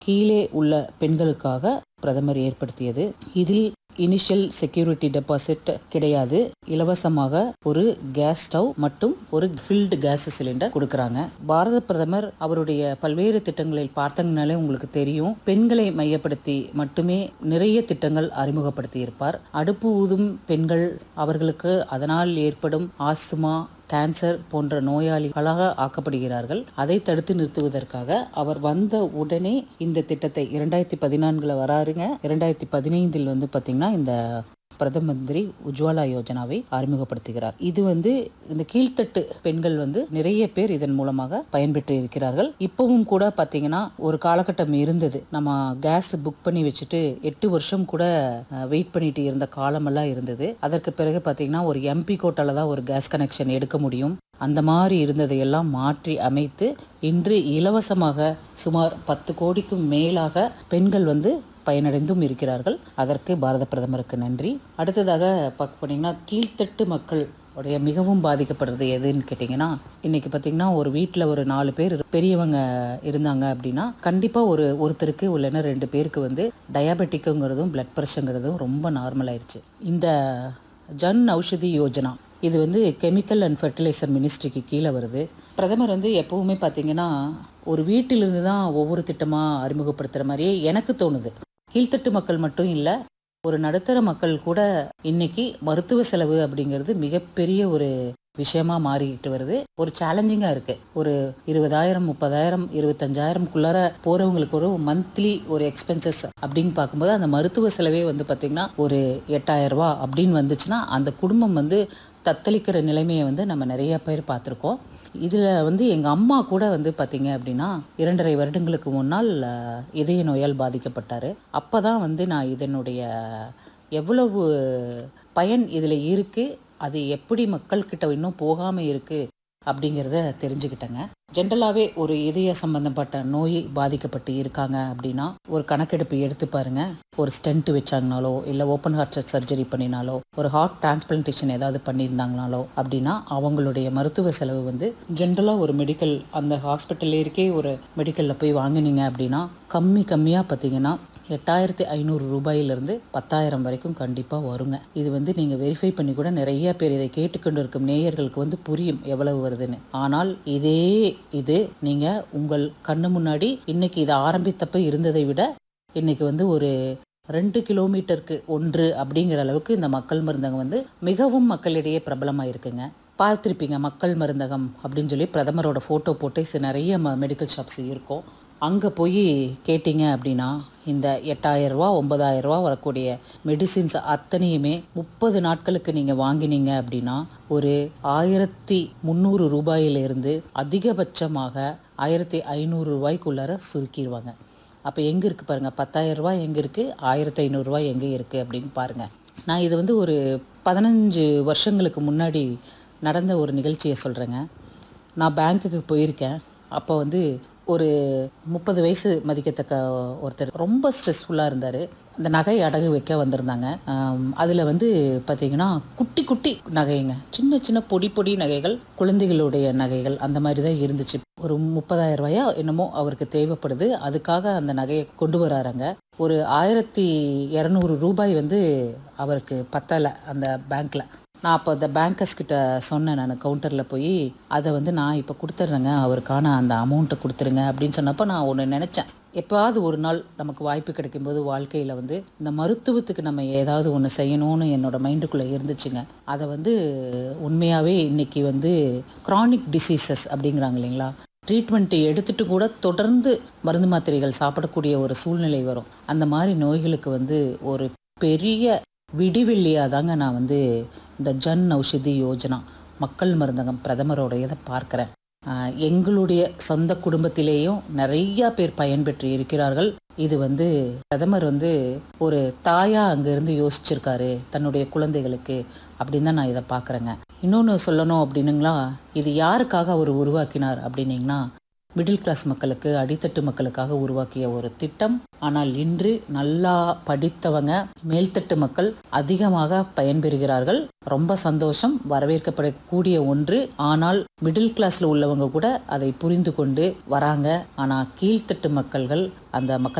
கீழே உள்ள பெண்களுக்காக பிரதமர் ஏற்படுத்தியது இதில் இனிஷியல் செக்யூரிட்டி டெபாசிட் கிடையாது இலவசமாக ஒரு கேஸ் ஸ்டவ் மற்றும் ஒரு ஃபில்டு கேஸ் சிலிண்டர் கொடுக்கறாங்க பாரத பிரதமர் அவருடைய பல்வேறு திட்டங்களில் பார்த்தங்கனாலே உங்களுக்கு தெரியும் பெண்களை மையப்படுத்தி மட்டுமே நிறைய திட்டங்கள் அறிமுகப்படுத்தி இருப்பார் அடுப்பு ஊதும் பெண்கள் அவர்களுக்கு அதனால் ஏற்படும் ஆஸ்துமா கேன்சர் போன்ற நோயாளிகளாக ஆக்கப்படுகிறார்கள் அதை தடுத்து நிறுத்துவதற்காக அவர் வந்த உடனே இந்த திட்டத்தை இரண்டாயிரத்தி பதினான்குல வராருங்க இரண்டாயிரத்தி பதினைந்தில் வந்து பார்த்தீங்கன்னா இந்த பிரதம மந்திரி உஜ்வாலா யோஜனாவை அறிமுகப்படுத்துகிறார் இது வந்து இந்த கீழ்த்தட்டு பெண்கள் வந்து நிறைய பேர் இதன் மூலமாக பயன்பெற்று இருக்கிறார்கள் இப்பவும் கூட பார்த்தீங்கன்னா ஒரு காலகட்டம் இருந்தது நம்ம கேஸ் புக் பண்ணி வச்சுட்டு எட்டு வருஷம் கூட வெயிட் பண்ணிட்டு இருந்த காலமெல்லாம் இருந்தது அதற்கு பிறகு பார்த்தீங்கன்னா ஒரு எம்பி கோட்டால தான் ஒரு கேஸ் கனெக்ஷன் எடுக்க முடியும் அந்த மாதிரி இருந்ததையெல்லாம் மாற்றி அமைத்து இன்று இலவசமாக சுமார் பத்து கோடிக்கும் மேலாக பெண்கள் வந்து பயனடைந்தும் இருக்கிறார்கள் அதற்கு பாரத பிரதமருக்கு நன்றி அடுத்ததாக பார்க்க போனீங்கன்னா கீழ்த்தட்டு மக்கள் உடைய மிகவும் பாதிக்கப்படுறது எதுன்னு கேட்டிங்கன்னா இன்றைக்கி பார்த்திங்கன்னா ஒரு வீட்டில் ஒரு நாலு பேர் பெரியவங்க இருந்தாங்க அப்படின்னா கண்டிப்பாக ஒரு ஒருத்தருக்கு இல்லைன்னா ரெண்டு பேருக்கு வந்து டயாபெட்டிக்குங்கிறதும் பிளட் ப்ரெஷருங்கிறதும் ரொம்ப நார்மல் ஆயிடுச்சு இந்த ஜன் ஔஷதி யோஜனா இது வந்து கெமிக்கல் அண்ட் ஃபெர்டிலைசர் மினிஸ்ட்ரிக்கு கீழே வருது பிரதமர் வந்து எப்போவுமே பார்த்தீங்கன்னா ஒரு வீட்டிலிருந்து தான் ஒவ்வொரு திட்டமாக அறிமுகப்படுத்துகிற மாதிரியே எனக்கு தோணுது கீழ்த்தட்டு மக்கள் மட்டும் இல்லை ஒரு நடுத்தர மக்கள் கூட இன்னைக்கு மருத்துவ செலவு அப்படிங்கிறது மிகப்பெரிய ஒரு விஷயமா மாறிக்கிட்டு வருது ஒரு சேலஞ்சிங்காக இருக்கு ஒரு இருபதாயிரம் முப்பதாயிரம் இருபத்தஞ்சாயிரம்குள்ளார போறவங்களுக்கு ஒரு மந்த்லி ஒரு எக்ஸ்பென்சஸ் அப்படின்னு பார்க்கும்போது அந்த மருத்துவ செலவே வந்து பார்த்திங்கன்னா ஒரு எட்டாயிரம் ரூபா அப்படின்னு வந்துச்சுன்னா அந்த குடும்பம் வந்து தத்தளிக்கிற நிலைமையை வந்து நம்ம நிறைய பேர் பார்த்துருக்கோம் இதில் வந்து எங்கள் அம்மா கூட வந்து பார்த்தீங்க அப்படின்னா இரண்டரை வருடங்களுக்கு முன்னால் அஹ், இதய நோயால் பாதிக்கப்பட்டார் அப்போ தான் வந்து நான் இதனுடைய எவ்வளவு பயன் இதில் இருக்குது அது எப்படி மக்கள்கிட்ட இன்னும் போகாமல் இருக்குது அப்படிங்கிறத தெரிஞ்சுக்கிட்டேங்க ஜென்ரலாகவே ஒரு இதய சம்பந்தப்பட்ட நோய் பாதிக்கப்பட்டு இருக்காங்க அப்படின்னா ஒரு கணக்கெடுப்பு எடுத்து பாருங்க ஒரு ஸ்டென்ட் வச்சாங்கனாலோ இல்லை ஓப்பன் ஹார்ட் சர்ஜரி பண்ணினாலோ ஒரு ஹார்ட் டிரான்ஸ்பிளான்டேஷன் ஏதாவது பண்ணியிருந்தாங்கனாலோ அப்படின்னா அவங்களுடைய மருத்துவ செலவு வந்து ஜென்ரலாக ஒரு மெடிக்கல் அந்த ஹாஸ்பிட்டல்லே இருக்கே ஒரு மெடிக்கலில் போய் வாங்கினீங்க அப்படின்னா கம்மி கம்மியாக பார்த்தீங்கன்னா எட்டாயிரத்தி ஐநூறு ரூபாயிலிருந்து பத்தாயிரம் வரைக்கும் கண்டிப்பாக வருங்க இது வந்து நீங்கள் வெரிஃபை பண்ணி கூட நிறைய பேர் இதை கேட்டுக்கொண்டு இருக்கும் நேயர்களுக்கு வந்து புரியும் எவ்வளவு வருதுன்னு ஆனால் இதே இது நீங்கள் உங்கள் கண்ணு முன்னாடி இன்னைக்கு இதை ஆரம்பித்தப்ப இருந்ததை விட இன்னைக்கு வந்து ஒரு ரெண்டு கிலோமீட்டருக்கு ஒன்று அப்படிங்கிற அளவுக்கு இந்த மக்கள் மருந்தகம் வந்து மிகவும் மக்களிடையே பிரபலமாக இருக்குங்க பார்த்துருப்பீங்க மக்கள் மருந்தகம் அப்படின்னு சொல்லி பிரதமரோட ஃபோட்டோ போட்டு சி- நிறைய ம மெடிக்கல் ஷாப்ஸ் இருக்கும் அங்கே போய் கேட்டிங்க அப்படின்னா இந்த எட்டாயிரரூவா ஒன்பதாயிரரூவா வரக்கூடிய மெடிசின்ஸ் அத்தனையுமே முப்பது நாட்களுக்கு நீங்கள் வாங்கினீங்க அப்படின்னா ஒரு ஆயிரத்தி முந்நூறு ரூபாயிலிருந்து அதிகபட்சமாக ஆயிரத்தி ஐநூறு ரூபாய்க்குள்ளார சுருக்கிடுவாங்க அப்போ எங்கே இருக்குது பாருங்கள் பத்தாயிரம் ரூபாய் எங்கே இருக்குது ஆயிரத்தி ஐநூறுரூவா எங்கே இருக்குது அப்படின்னு பாருங்கள் நான் இது வந்து ஒரு பதினஞ்சு வருஷங்களுக்கு முன்னாடி நடந்த ஒரு நிகழ்ச்சியை சொல்கிறேங்க நான் பேங்க்குக்கு போயிருக்கேன் அப்போ வந்து ஒரு முப்பது வயசு மதிக்கத்தக்க ஒருத்தர் ரொம்ப ஸ்ட்ரெஸ்ஃபுல்லாக இருந்தார் அந்த நகை அடகு வைக்க வந்திருந்தாங்க அதில் வந்து பார்த்தீங்கன்னா குட்டி குட்டி நகைங்க சின்ன சின்ன பொடி பொடி நகைகள் குழந்தைகளுடைய நகைகள் அந்த மாதிரி தான் இருந்துச்சு ஒரு முப்பதாயிரம் ரூபாயா என்னமோ அவருக்கு தேவைப்படுது அதுக்காக அந்த நகையை கொண்டு வராருங்க ஒரு ஆயிரத்தி இரநூறு ரூபாய் வந்து அவருக்கு பத்தலை அந்த பேங்க்கில் நான் அப்போ அந்த பேங்கர்ஸ் கிட்ட சொன்னேன் நான் கவுண்டரில் போய் அதை வந்து நான் இப்போ கொடுத்துட்றேங்க அவருக்கான அந்த அமௌண்ட்டை கொடுத்துருங்க அப்படின்னு சொன்னப்போ நான் ஒன்று நினச்சேன் எப்போவாவது ஒரு நாள் நமக்கு வாய்ப்பு கிடைக்கும்போது வாழ்க்கையில் வந்து இந்த மருத்துவத்துக்கு நம்ம ஏதாவது ஒன்று செய்யணும்னு என்னோட மைண்டுக்குள்ளே இருந்துச்சுங்க அதை வந்து உண்மையாகவே இன்னைக்கு வந்து க்ரானிக் டிசீசஸ் அப்படிங்கிறாங்க இல்லைங்களா ட்ரீட்மெண்ட் எடுத்துட்டு கூட தொடர்ந்து மருந்து மாத்திரைகள் சாப்பிடக்கூடிய ஒரு சூழ்நிலை வரும் அந்த மாதிரி நோய்களுக்கு வந்து ஒரு பெரிய விடிவெள்ளியாக தாங்க நான் வந்து இந்த ஜன் ஔஷதி யோஜனா மக்கள் மருந்தகம் பிரதமரோட இதை பார்க்குறேன் ஆஹ் எங்களுடைய சொந்த குடும்பத்திலேயும் நிறைய பேர் பயன்பெற்று இருக்கிறார்கள் இது வந்து பிரதமர் வந்து ஒரு தாயா அங்கேருந்து யோசிச்சிருக்காரு தன்னுடைய குழந்தைகளுக்கு அப்படின்னு தான் நான் இதை பார்க்குறேங்க இன்னொன்று சொல்லணும் அப்படின்னுங்களா இது யாருக்காக அவர் உருவாக்கினார் அப்படின்னீங்கன்னா மிடில் கிளாஸ் மக்களுக்கு அடித்தட்டு மக்களுக்காக உருவாக்கிய ஒரு திட்டம் ஆனால் இன்று நல்லா படித்தவங்க மேல்தட்டு மக்கள் அதிகமாக பயன்பெறுகிறார்கள் ரொம்ப சந்தோஷம் வரவேற்கப்படக்கூடிய ஒன்று ஆனால் மிடில் கிளாஸ்ல உள்ளவங்க கூட அதை புரிந்து கொண்டு வராங்க ஆனால் கீழ்த்தட்டு மக்கள்கள் அந்த மக்கள்